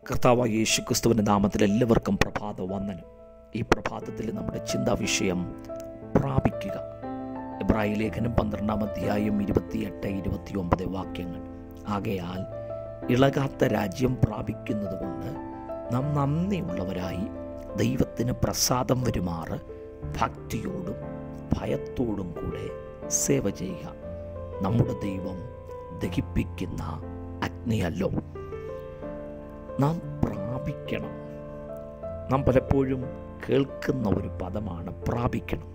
കർത്താവായ യേശു ക്രിസ്തുവിൻ്റെ നാമത്തിൽ എല്ലാവർക്കും പ്രഭാത വന്ദനം ഈ പ്രഭാതത്തിൽ നമ്മുടെ ചിന്താ വിഷയം പ്രാപിക്കുക എബ്രായ ലേഖനം പന്ത്രണ്ടാം അധ്യായം ഇരുപത്തിയെട്ട് ഇരുപത്തി ഒമ്പത് വാക്യങ്ങൾ ആകയാൽ ഇളകാത്ത രാജ്യം പ്രാപിക്കുന്നത് കൊണ്ട് നാം നന്ദിയുള്ളവരായി ദൈവത്തിന് പ്രസാദം വരുമാറ് ഭക്തിയോടും ഭയത്തോടും കൂടെ സേവ ചെയ്യുക നമ്മുടെ ദൈവം ദഹിപ്പിക്കുന്ന അഗ്നിയല്ലോ നാം പ്രാപിക്കണം നാം പലപ്പോഴും കേൾക്കുന്ന ഒരു പദമാണ് പ്രാപിക്കണം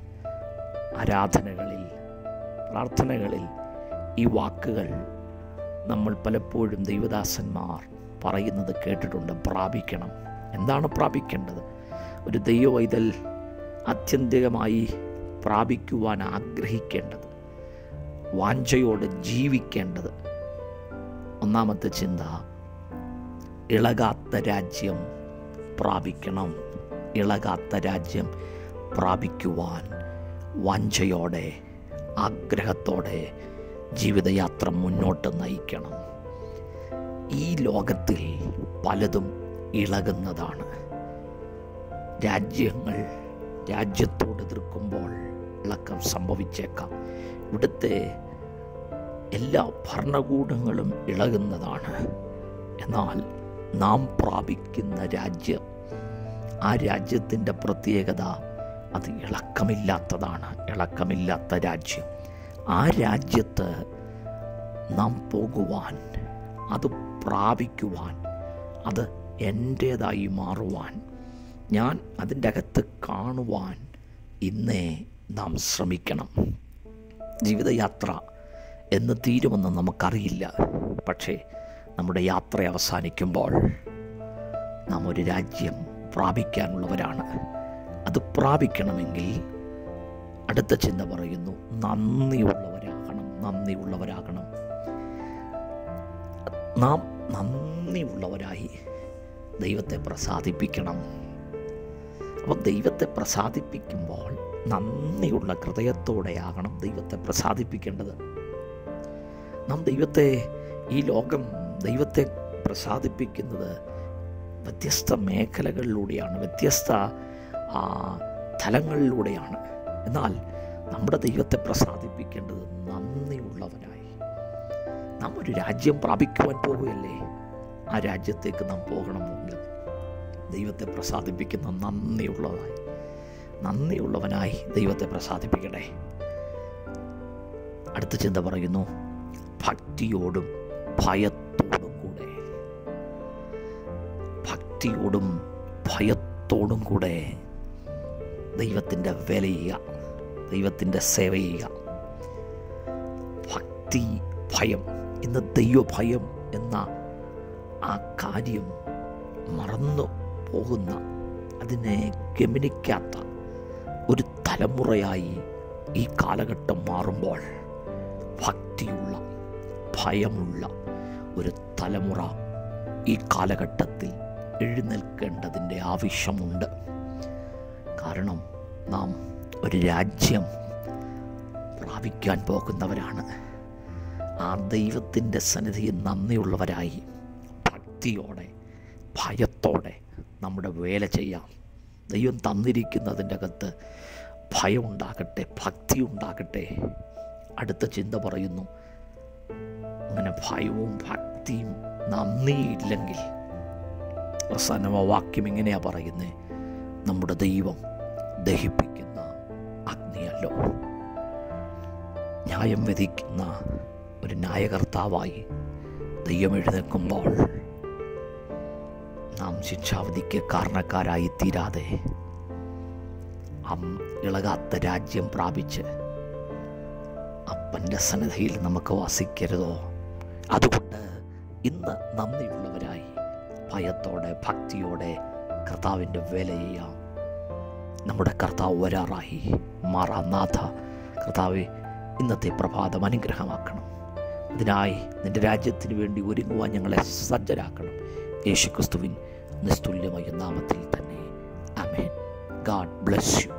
ആരാധനകളിൽ പ്രാർത്ഥനകളിൽ ഈ വാക്കുകൾ നമ്മൾ പലപ്പോഴും ദൈവദാസന്മാർ പറയുന്നത് കേട്ടിട്ടുണ്ട് പ്രാപിക്കണം എന്താണ് പ്രാപിക്കേണ്ടത് ഒരു ദൈവവൈതൽ ആത്യന്തികമായി പ്രാപിക്കുവാൻ ആഗ്രഹിക്കേണ്ടത് വാഞ്ചയോടെ ജീവിക്കേണ്ടത് ഒന്നാമത്തെ ചിന്ത ഇളകാത്ത രാജ്യം പ്രാപിക്കണം ഇളകാത്ത രാജ്യം പ്രാപിക്കുവാൻ വാഞ്ചയോടെ ആഗ്രഹത്തോടെ ജീവിതയാത്ര മുന്നോട്ട് നയിക്കണം ഈ ലോകത്തിൽ പലതും ഇളകുന്നതാണ് രാജ്യങ്ങൾ രാജ്യത്തോട് എതിർക്കുമ്പോൾ ഇളക്കം സംഭവിച്ചേക്കാം ഇവിടുത്തെ എല്ലാ ഭരണകൂടങ്ങളും ഇളകുന്നതാണ് എന്നാൽ നാം പ്രാപിക്കുന്ന രാജ്യം ആ രാജ്യത്തിൻ്റെ പ്രത്യേകത അത് ഇളക്കമില്ലാത്തതാണ് ഇളക്കമില്ലാത്ത രാജ്യം ആ രാജ്യത്ത് നാം പോകുവാൻ അത് പ്രാപിക്കുവാൻ അത് എൻ്റേതായി മാറുവാൻ ഞാൻ അതിൻ്റെ അകത്ത് കാണുവാൻ ഇന്നേ നാം ശ്രമിക്കണം ജീവിതയാത്ര എന്ന് തീരുമെന്ന് നമുക്കറിയില്ല പക്ഷേ നമ്മുടെ യാത്ര അവസാനിക്കുമ്പോൾ നാം ഒരു രാജ്യം പ്രാപിക്കാനുള്ളവരാണ് അത് പ്രാപിക്കണമെങ്കിൽ അടുത്ത ചിന്ത പറയുന്നു നന്ദിയുള്ളവരാകണം നന്ദിയുള്ളവരാകണം നാം നന്ദിയുള്ളവരായി ദൈവത്തെ പ്രസാദിപ്പിക്കണം അപ്പം ദൈവത്തെ പ്രസാദിപ്പിക്കുമ്പോൾ നന്ദിയുള്ള ഹൃദയത്തോടെയാകണം ദൈവത്തെ പ്രസാദിപ്പിക്കേണ്ടത് നാം ദൈവത്തെ ഈ ലോകം ദൈവത്തെ പ്രസാദിപ്പിക്കുന്നത് വ്യത്യസ്ത മേഖലകളിലൂടെയാണ് വ്യത്യസ്ത തലങ്ങളിലൂടെയാണ് എന്നാൽ നമ്മുടെ ദൈവത്തെ പ്രസാദിപ്പിക്കേണ്ടത് നന്ദിയുള്ളവനായി നാം ഒരു രാജ്യം പ്രാപിക്കുവാൻ പോകുകയല്ലേ ആ രാജ്യത്തേക്ക് നാം പോകണമെങ്കിൽ ദൈവത്തെ പ്രസാദിപ്പിക്കുന്ന നന്ദിയുള്ളതായി നന്ദിയുള്ളവനായി ദൈവത്തെ പ്രസാദിപ്പിക്കട്ടെ അടുത്ത ചിന്ത പറയുന്നു ഭക്തിയോടും ഭയത്തോടും കൂടെ ഭക്തിയോടും ഭയത്തോടും കൂടെ ദൈവത്തിൻ്റെ വില ചെയ്യുക ദൈവത്തിൻ്റെ സേവ ചെയ്യുക ഭക്തി ഭയം ഇന്ന് ദൈവഭയം എന്ന ആ കാര്യം മറന്നു പോകുന്ന അതിനെ ഗമനിക്കാത്ത ഒരു തലമുറയായി ഈ കാലഘട്ടം മാറുമ്പോൾ ഭക്തിയുള്ള ഭയമുള്ള ഒരു തലമുറ ഈ കാലഘട്ടത്തിൽ എഴുന്നേൽക്കേണ്ടതിൻ്റെ ആവശ്യമുണ്ട് കാരണം നാം ഒരു രാജ്യം പ്രാപിക്കാൻ പോകുന്നവരാണ് ആ ദൈവത്തിൻ്റെ സന്നിധിയിൽ നന്ദിയുള്ളവരായി ഭക്തിയോടെ ഭയത്തോടെ നമ്മുടെ വേല ചെയ്യാം ദൈവം തന്നിരിക്കുന്നതിൻ്റെ അകത്ത് ഭയം ഉണ്ടാകട്ടെ ഭക്തി ഉണ്ടാകട്ടെ അടുത്ത ചിന്ത പറയുന്നു അങ്ങനെ ഭയവും ഭക്തിയും നന്ദിയില്ലെങ്കിൽ അവസാനമ വാക്യം എങ്ങനെയാ പറയുന്നത് നമ്മുടെ ദൈവം ദഹിപ്പിക്കുന്ന അഗ്നിയല്ലോ ന്യായം വിധിക്കുന്ന ഒരു ന്യായകർത്താവായി ദൈവം എഴുന്നേൽക്കുമ്പോൾ നാം ശിക്ഷാവധിക്ക് കാരണക്കാരായി തീരാതെ ഇളകാത്ത രാജ്യം പ്രാപിച്ച് അപ്പൻ്റെ സന്നിധിയിൽ നമുക്ക് വസിക്കരുതോ അതുകൊണ്ട് ഇന്ന് നന്ദിയുള്ളവരായി ഭയത്തോടെ ഭക്തിയോടെ കർത്താവിൻ്റെ വില ചെയ്യാം നമ്മുടെ കർത്താവ് വരാറായി മാറാനാഥ കർത്താവെ ഇന്നത്തെ പ്രഭാതം അനുഗ്രഹമാക്കണം ഇതിനായി നിന്റെ രാജ്യത്തിന് വേണ്ടി ഒരുങ്ങുവാൻ ഞങ്ങളെ സജ്ജരാക്കണം യേശുക്രിസ്തുവിൻ നിസ്തുല്യമായ നാമത്തിൽ തന്നെ അമേൻ ഗാഡ് ബ്ലെസ് യു